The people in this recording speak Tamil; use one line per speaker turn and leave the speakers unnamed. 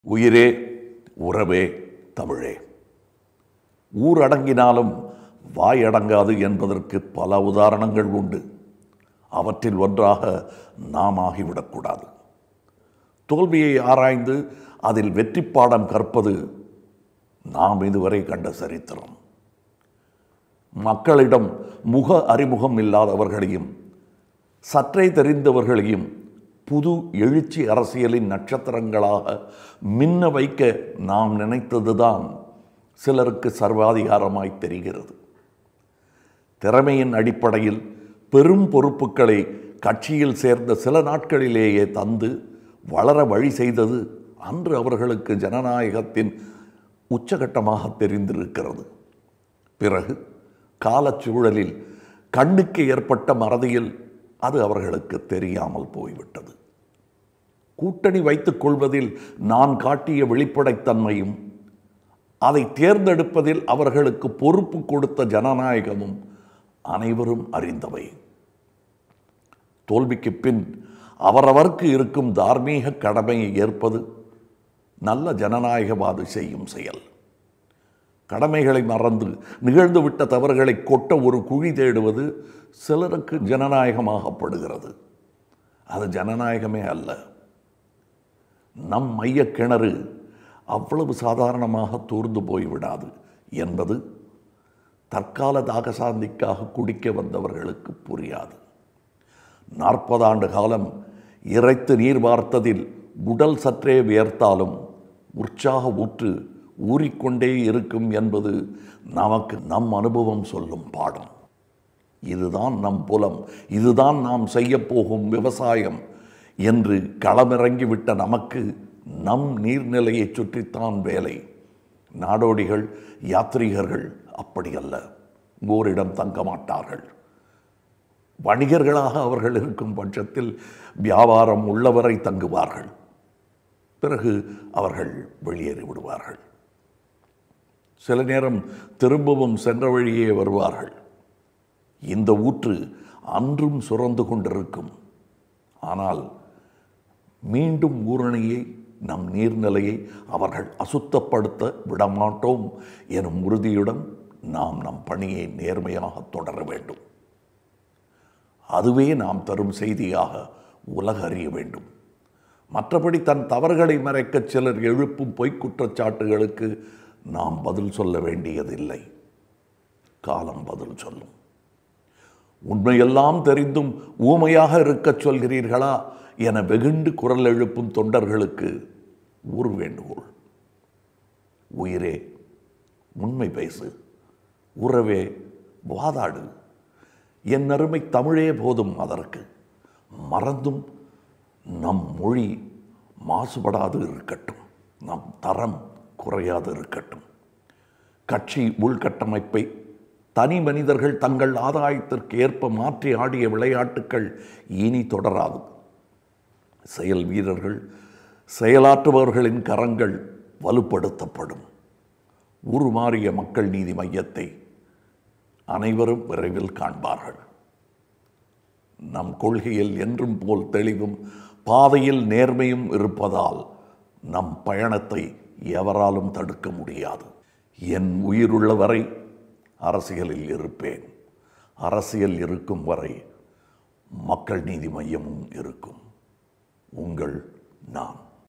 உயிரே உறவே தமிழே ஊரடங்கினாலும் வாயடங்காது என்பதற்கு பல உதாரணங்கள் உண்டு அவற்றில் ஒன்றாக நாம் ஆகிவிடக்கூடாது தோல்வியை ஆராய்ந்து அதில் வெற்றி பாடம் கற்பது நாம் இதுவரை கண்ட சரித்திரம் மக்களிடம் முக அறிமுகம் இல்லாதவர்களையும் சற்றே தெரிந்தவர்களையும் புது எழுச்சி அரசியலின் நட்சத்திரங்களாக மின்ன வைக்க நாம் நினைத்ததுதான் சிலருக்கு சர்வாதிகாரமாய் தெரிகிறது திறமையின் அடிப்படையில் பெரும் பொறுப்புகளை கட்சியில் சேர்ந்த சில நாட்களிலேயே தந்து வளர வழி செய்தது அன்று அவர்களுக்கு ஜனநாயகத்தின் உச்சகட்டமாக தெரிந்திருக்கிறது பிறகு காலச்சூழலில் கண்ணுக்கு ஏற்பட்ட மறதியில் அது அவர்களுக்கு தெரியாமல் போய்விட்டது கூட்டணி வைத்துக் கொள்வதில் நான் காட்டிய வெளிப்படைத்தன்மையும் அதை தேர்ந்தெடுப்பதில் அவர்களுக்கு பொறுப்பு கொடுத்த ஜனநாயகமும் அனைவரும் அறிந்தவை தோல்விக்கு பின் அவரவர்க்கு இருக்கும் தார்மீக கடமையை ஏற்பது நல்ல ஜனநாயகவாதி செய்யும் செயல் கடமைகளை மறந்து நிகழ்ந்துவிட்ட தவறுகளை கொட்ட ஒரு குழி தேடுவது சிலருக்கு ஜனநாயகமாகப்படுகிறது அது ஜனநாயகமே அல்ல நம் மைய கிணறு அவ்வளவு சாதாரணமாக தூர்ந்து போய்விடாது என்பது தற்கால தாகசாந்திக்காக குடிக்க வந்தவர்களுக்கு புரியாது நாற்பதாண்டு காலம் இறைத்து நீர் வார்த்ததில் உடல் சற்றே வியர்த்தாலும் உற்சாக ஊற்று ஊறிக்கொண்டே இருக்கும் என்பது நமக்கு நம் அனுபவம் சொல்லும் பாடம் இதுதான் நம் புலம் இதுதான் நாம் செய்யப்போகும் விவசாயம் என்று களமிறங்கிவிட்ட நமக்கு நம் நீர்நிலையை சுற்றித்தான் வேலை நாடோடிகள் யாத்ரீகர்கள் அப்படி அல்ல ஓரிடம் தங்க மாட்டார்கள் வணிகர்களாக அவர்கள் இருக்கும் பட்சத்தில் வியாபாரம் உள்ளவரை தங்குவார்கள் பிறகு அவர்கள் வெளியேறி விடுவார்கள் சில நேரம் திரும்பவும் சென்ற வழியே வருவார்கள் இந்த ஊற்று அன்றும் சுரந்து கொண்டிருக்கும் ஆனால் மீண்டும் ஊரணியை நம் நீர்நிலையை அவர்கள் அசுத்தப்படுத்த விடமாட்டோம் எனும் உறுதியுடன் நாம் நம் பணியை நேர்மையாக தொடர வேண்டும் அதுவே நாம் தரும் செய்தியாக உலக அறிய வேண்டும் மற்றபடி தன் தவறுகளை மறைக்க சிலர் எழுப்பும் பொய்க் குற்றச்சாட்டுகளுக்கு நாம் பதில் சொல்ல வேண்டியதில்லை காலம் பதில் சொல்லும் உண்மையெல்லாம் தெரிந்தும் ஊமையாக இருக்கச் சொல்கிறீர்களா என வெகுண்டு குரல் எழுப்பும் தொண்டர்களுக்கு ஒரு வேண்டுகோள் உயிரே உண்மை பேசு உறவே வாதாடு என் அருமை தமிழே போதும் அதற்கு மறந்தும் நம் மொழி மாசுபடாது இருக்கட்டும் நம் தரம் குறையாது இருக்கட்டும் கட்சி உள்கட்டமைப்பை தனி மனிதர்கள் தங்கள் ஆதாயத்திற்கு ஏற்ப மாற்றி ஆடிய விளையாட்டுக்கள் இனி தொடராது செயல் வீரர்கள் செயலாற்றுபவர்களின் கரங்கள் வலுப்படுத்தப்படும் உருமாறிய மக்கள் நீதி மையத்தை அனைவரும் விரைவில் காண்பார்கள் நம் கொள்கையில் என்றும் போல் தெளிவும் பாதையில் நேர்மையும் இருப்பதால் நம் பயணத்தை எவராலும் தடுக்க முடியாது என் உயிருள்ள வரை அரசியலில் இருப்பேன் அரசியல் இருக்கும் வரை மக்கள் நீதி மையமும் இருக்கும் உங்கள் நான்